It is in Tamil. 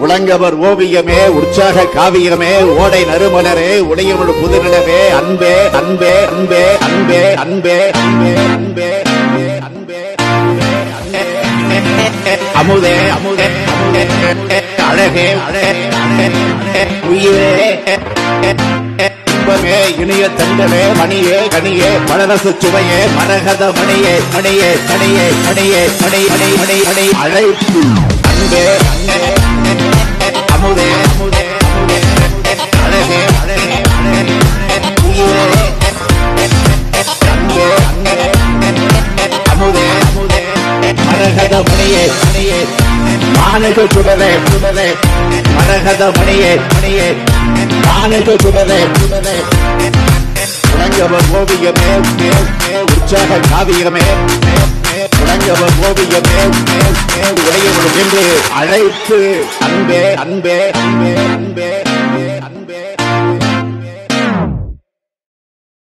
உளங்கவர் ஓவியமே உற்சாக காவியமே ஓடை நறுமலரே உடையவள் புதுநிலவே அன்பே அன்பே அன்பே அன்பே அன்பே அன்பே அன்பே அன்பே அன்பே அமுதே அமுதே அமுதே அழகே அழகே அழகே உயிரே இன்பமே இனிய தந்தமே மணியே கனியே மலரசு சுவையே மரகத மணியே மணியே மணியே மணியே மணி மணி மணி மணி அழைப்பு அன்பே அன்பே அமுதே அமுதே அமுதே அழகே அழகே அழகே உயிரே அன்பே அன்பே அமுதே அமுதே மரகத மணியே மணியே மானக சுடரே சுடரே மரகத மணியே மணியே மானக சுடரே சுடரே உலங்கவர் ஓவியமே மே, மே, உற்சாக காவியமே மே, மே, உலங்கவர் ஓவியமே மே, மே, உடையவளும் என்று அழைத்து அன்பே அன்பே அன்பே அன்பே